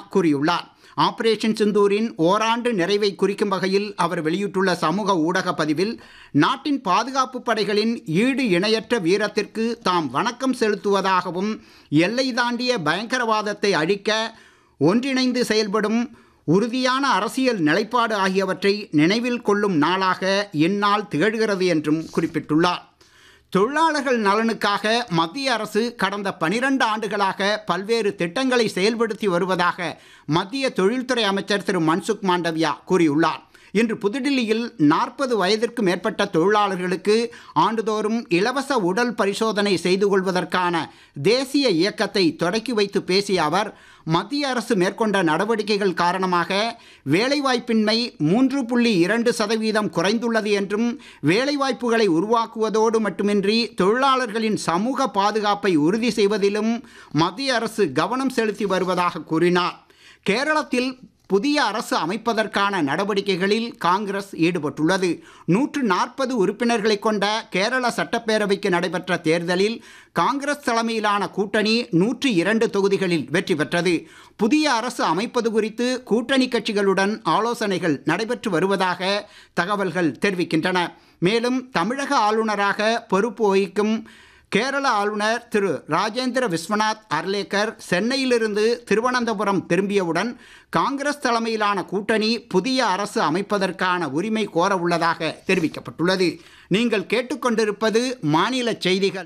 கூறியுள்ளார் ஆபரேஷன் சிந்தூரின் ஓராண்டு நிறைவை குறிக்கும் வகையில் அவர் வெளியிட்டுள்ள சமூக ஊடக பதிவில் நாட்டின் பாதுகாப்பு படைகளின் ஈடு இணையற்ற வீரத்திற்கு தாம் வணக்கம் செலுத்துவதாகவும் எல்லை தாண்டிய பயங்கரவாதத்தை அழிக்க ஒன்றிணைந்து செயல்படும் உறுதியான அரசியல் நிலைப்பாடு ஆகியவற்றை நினைவில் கொள்ளும் நாளாக இந்நாள் திகழ்கிறது என்றும் குறிப்பிட்டுள்ளார் தொழிலாளர்கள் நலனுக்காக மத்திய அரசு கடந்த பனிரெண்டு ஆண்டுகளாக பல்வேறு திட்டங்களை செயல்படுத்தி வருவதாக மத்திய தொழில்துறை அமைச்சர் திரு மன்சுக் மாண்டவியா கூறியுள்ளார் இன்று புதுடில்லியில் நாற்பது வயதிற்கு மேற்பட்ட தொழிலாளர்களுக்கு ஆண்டுதோறும் இலவச உடல் பரிசோதனை செய்து கொள்வதற்கான தேசிய இயக்கத்தை தொடக்கி வைத்து பேசிய அவர் மத்திய அரசு மேற்கொண்ட நடவடிக்கைகள் காரணமாக வேலைவாய்ப்பின்மை மூன்று புள்ளி இரண்டு சதவீதம் குறைந்துள்ளது என்றும் வேலைவாய்ப்புகளை உருவாக்குவதோடு மட்டுமின்றி தொழிலாளர்களின் சமூக பாதுகாப்பை உறுதி செய்வதிலும் மத்திய அரசு கவனம் செலுத்தி வருவதாக கூறினார் கேரளத்தில் புதிய அரசு அமைப்பதற்கான நடவடிக்கைகளில் காங்கிரஸ் ஈடுபட்டுள்ளது நூற்று நாற்பது உறுப்பினர்களை கொண்ட கேரள சட்டப்பேரவைக்கு நடைபெற்ற தேர்தலில் காங்கிரஸ் தலைமையிலான கூட்டணி நூற்றி இரண்டு தொகுதிகளில் வெற்றி பெற்றது புதிய அரசு அமைப்பது குறித்து கூட்டணி கட்சிகளுடன் ஆலோசனைகள் நடைபெற்று வருவதாக தகவல்கள் தெரிவிக்கின்றன மேலும் தமிழக ஆளுநராக பொறுப்பு வகிக்கும் கேரள ஆளுநர் திரு ராஜேந்திர விஸ்வநாத் அர்லேக்கர் சென்னையிலிருந்து திருவனந்தபுரம் திரும்பியவுடன் காங்கிரஸ் தலைமையிலான கூட்டணி புதிய அரசு அமைப்பதற்கான உரிமை கோர உள்ளதாக தெரிவிக்கப்பட்டுள்ளது நீங்கள் கேட்டுக்கொண்டிருப்பது மாநில செய்திகள்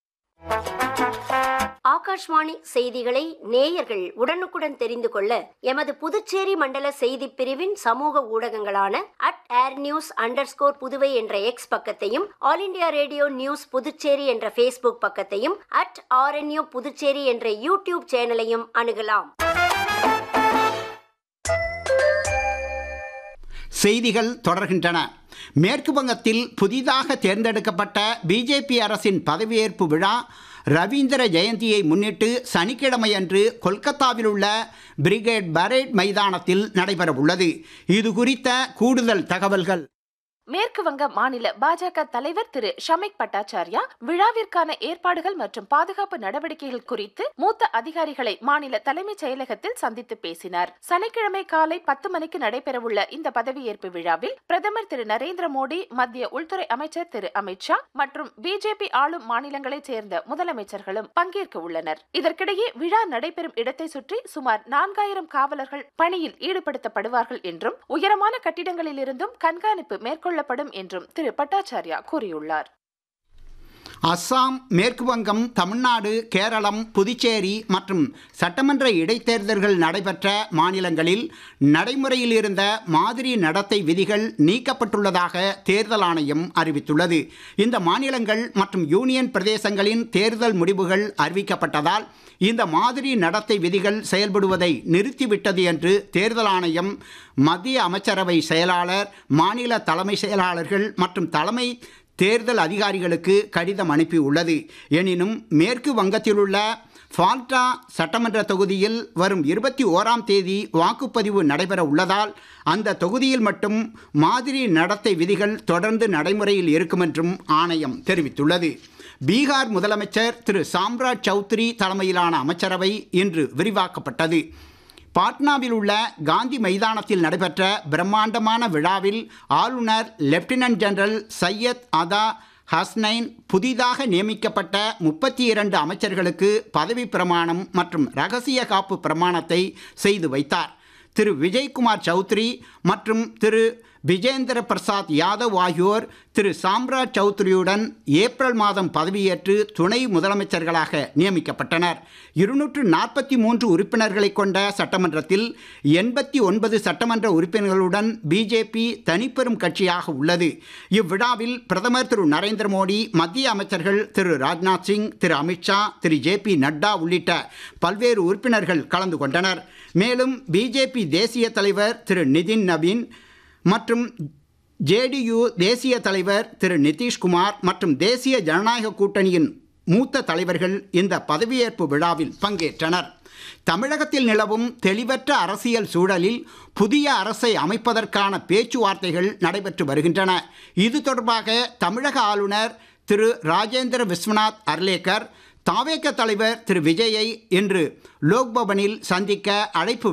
ஆகாஷ்வாணி செய்திகளை நேயர்கள் உடனுக்குடன் தெரிந்து கொள்ள எமது புதுச்சேரி மண்டல செய்தி பிரிவின் சமூக ஊடகங்களான at air news under Puduvai என்ற எக்ஸ் பக்கத்தையும் All India Radio News Puducherry என்ற ஃபேஸ்புக் பக்கத்தையும் அட் ஆர்என்யூ புதுச்சேரி என்ற யூடியூப் சேனலையும் அணுகலாம் செய்திகள் தொடர்கின்றன மேற்கு வங்கத்தில் புதிதாக தேர்ந்தெடுக்கப்பட்ட பிஜேபி அரசின் பதவியேற்பு விழா ரவீந்திர ஜெயந்தியை முன்னிட்டு சனிக்கிழமை அன்று கொல்கத்தாவில் உள்ள பிரிகேட் பரேட் மைதானத்தில் நடைபெறவுள்ளது இது குறித்த கூடுதல் தகவல்கள் மேற்கு வங்க மாநில பாஜக தலைவர் திரு ஷமிக் பட்டாச்சார்யா விழாவிற்கான ஏற்பாடுகள் மற்றும் பாதுகாப்பு நடவடிக்கைகள் குறித்து மூத்த அதிகாரிகளை மாநில தலைமைச் செயலகத்தில் சந்தித்து பேசினார் சனிக்கிழமை காலை பத்து மணிக்கு நடைபெறவுள்ள இந்த பதவியேற்பு விழாவில் பிரதமர் திரு நரேந்திர மோடி மத்திய உள்துறை அமைச்சர் திரு அமித்ஷா மற்றும் பிஜேபி ஆளும் மாநிலங்களைச் சேர்ந்த முதலமைச்சர்களும் பங்கேற்க உள்ளனர் இதற்கிடையே விழா நடைபெறும் இடத்தை சுற்றி சுமார் நான்காயிரம் காவலர்கள் பணியில் ஈடுபடுத்தப்படுவார்கள் என்றும் உயரமான கட்டிடங்களில் இருந்தும் கண்காணிப்பு மேற்கொள்ள கொள்ளப்படும் என்றும் திரு பட்டாச்சார்யா கூறியுள்ளார் அஸ்ஸாம் மேற்கு வங்கம் தமிழ்நாடு கேரளம் புதுச்சேரி மற்றும் சட்டமன்ற இடைத்தேர்தல்கள் நடைபெற்ற மாநிலங்களில் நடைமுறையில் இருந்த மாதிரி நடத்தை விதிகள் நீக்கப்பட்டுள்ளதாக தேர்தல் ஆணையம் அறிவித்துள்ளது இந்த மாநிலங்கள் மற்றும் யூனியன் பிரதேசங்களின் தேர்தல் முடிவுகள் அறிவிக்கப்பட்டதால் இந்த மாதிரி நடத்தை விதிகள் செயல்படுவதை நிறுத்திவிட்டது என்று தேர்தல் ஆணையம் மத்திய அமைச்சரவை செயலாளர் மாநில தலைமை செயலாளர்கள் மற்றும் தலைமை தேர்தல் அதிகாரிகளுக்கு கடிதம் அனுப்பியுள்ளது எனினும் மேற்கு வங்கத்தில் உள்ள ஃபால்டா சட்டமன்ற தொகுதியில் வரும் இருபத்தி ஓராம் தேதி வாக்குப்பதிவு நடைபெற உள்ளதால் அந்த தொகுதியில் மட்டும் மாதிரி நடத்தை விதிகள் தொடர்ந்து நடைமுறையில் இருக்கும் என்றும் ஆணையம் தெரிவித்துள்ளது பீகார் முதலமைச்சர் திரு சாம்ராஜ் சௌத்ரி தலைமையிலான அமைச்சரவை இன்று விரிவாக்கப்பட்டது பாட்னாவில் உள்ள காந்தி மைதானத்தில் நடைபெற்ற பிரம்மாண்டமான விழாவில் ஆளுநர் லெப்டினன்ட் ஜெனரல் சையத் அதா ஹஸ்னைன் புதிதாக நியமிக்கப்பட்ட முப்பத்தி இரண்டு அமைச்சர்களுக்கு பதவி பிரமாணம் மற்றும் ரகசிய காப்பு பிரமாணத்தை செய்து வைத்தார் திரு விஜய்குமார் சௌத்ரி மற்றும் திரு விஜேந்திர பிரசாத் யாதவ் ஆகியோர் திரு சாம்ராஜ் சௌத்ரியுடன் ஏப்ரல் மாதம் பதவியேற்று துணை முதலமைச்சர்களாக நியமிக்கப்பட்டனர் இருநூற்று நாற்பத்தி மூன்று உறுப்பினர்களை கொண்ட சட்டமன்றத்தில் எண்பத்தி ஒன்பது சட்டமன்ற உறுப்பினர்களுடன் பிஜேபி தனிப்பெரும் கட்சியாக உள்ளது இவ்விழாவில் பிரதமர் திரு நரேந்திர மோடி மத்திய அமைச்சர்கள் திரு ராஜ்நாத் சிங் திரு அமித்ஷா திரு ஜே பி நட்டா உள்ளிட்ட பல்வேறு உறுப்பினர்கள் கலந்து கொண்டனர் மேலும் பிஜேபி தேசிய தலைவர் திரு நிதின் நவீன் மற்றும் ஜேடியு தேசிய தலைவர் திரு நிதிஷ்குமார் மற்றும் தேசிய ஜனநாயக கூட்டணியின் மூத்த தலைவர்கள் இந்த பதவியேற்பு விழாவில் பங்கேற்றனர் தமிழகத்தில் நிலவும் தெளிவற்ற அரசியல் சூழலில் புதிய அரசை அமைப்பதற்கான பேச்சுவார்த்தைகள் நடைபெற்று வருகின்றன இது தொடர்பாக தமிழக ஆளுநர் திரு ராஜேந்திர விஸ்வநாத் அர்லேக்கர் தாவேக்க தலைவர் திரு விஜயை இன்று லோக்பவனில் சந்திக்க அழைப்பு